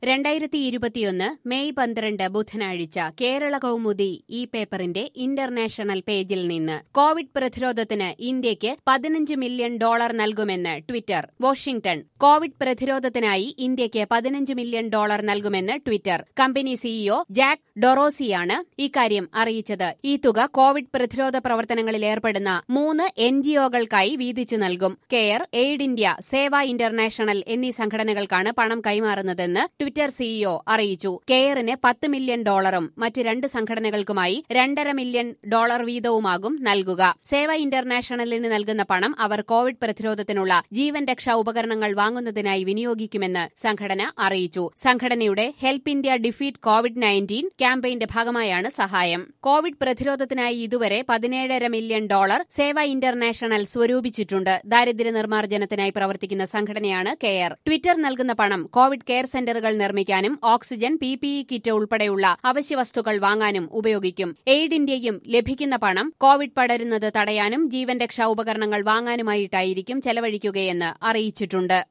രണ്ടായിരത്തി ഇരുപത്തിയൊന്ന് മെയ് പന്ത്രണ്ട് ബുധനാഴ്ച കേരള കൗമുദി ഈ പേപ്പറിന്റെ ഇന്റർനാഷണൽ പേജിൽ നിന്ന് കോവിഡ് പ്രതിരോധത്തിന് ഇന്ത്യയ്ക്ക് പതിനഞ്ച് മില്യൺ ഡോളർ നൽകുമെന്ന് ട്വിറ്റർ വാഷിംഗ്ടൺ കോവിഡ് പ്രതിരോധത്തിനായി ഇന്ത്യയ്ക്ക് പതിനഞ്ച് മില്യൺ ഡോളർ നൽകുമെന്ന് ട്വിറ്റർ കമ്പനി സിഇഒ ജാക്ക് ഡൊറോസിയാണ് ഇക്കാര്യം അറിയിച്ചത് ഈ തുക കോവിഡ് പ്രതിരോധ പ്രവർത്തനങ്ങളിൽ ഏർപ്പെടുന്ന മൂന്ന് എൻജിഒകൾക്കായി വീതിച്ചു നൽകും Care Aid India Sewa International എന്നീ സംഘടനകൾക്കാണ് പണം കൈമാറുന്നതെന്ന് ട്വിറ്റർ സിഇഒ അറിയിച്ചു കെയറിന് പത്ത് മില്യൺ ഡോളറും മറ്റ് രണ്ട് സംഘടനകൾക്കുമായി രണ്ടര മില്യൺ ഡോളർ വീതവുമാകും നൽകുക സേവ ഇന്റർനാഷണലിന് നൽകുന്ന പണം അവർ കോവിഡ് പ്രതിരോധത്തിനുള്ള ജീവൻ രക്ഷാ ഉപകരണങ്ങൾ വാങ്ങുന്നതിനായി വിനിയോഗിക്കുമെന്ന് സംഘടന അറിയിച്ചു സംഘടനയുടെ help India defeat Covid nineteen ക്യാമ്പയിന്റെ ഭാഗമായാണ് സഹായം കോവിഡ് പ്രതിരോധത്തിനായി ഇതുവരെ പതിനേഴര മില്യൺ ഡോളർ സേവ ഇന്റർനാഷണൽ സ്വരൂപിച്ചിട്ടുണ്ട് ദാരിദ്ര്യ നിർമ്മാർജ്ജനത്തിനായി പ്രവർത്തിക്കുന്ന സംഘടനയാണ് കെയർ ട്വിറ്റർ നൽകുന്ന പണം കോവിഡ് കെയർ സെന്ററുകൾ നിർമ്മിക്കാനും oxygen P P E kit ഉൾപ്പെടെയുള്ള അവശ്യവസ്തുക്കൾ വാങ്ങാനും ഉപയോഗിക്കും എയ്ഡ് ഇന്ത്യയും ലഭിക്കുന്ന പണം കോവിഡ് പടരുന്നത് തടയാനും ജീവൻ രക്ഷാ ഉപകരണങ്ങൾ വാങ്ങാനുമായിട്ടായിരിക്കും ചെലവഴിക്കുകയെന്ന് അറിയിച്ചിട്ടുണ്ട്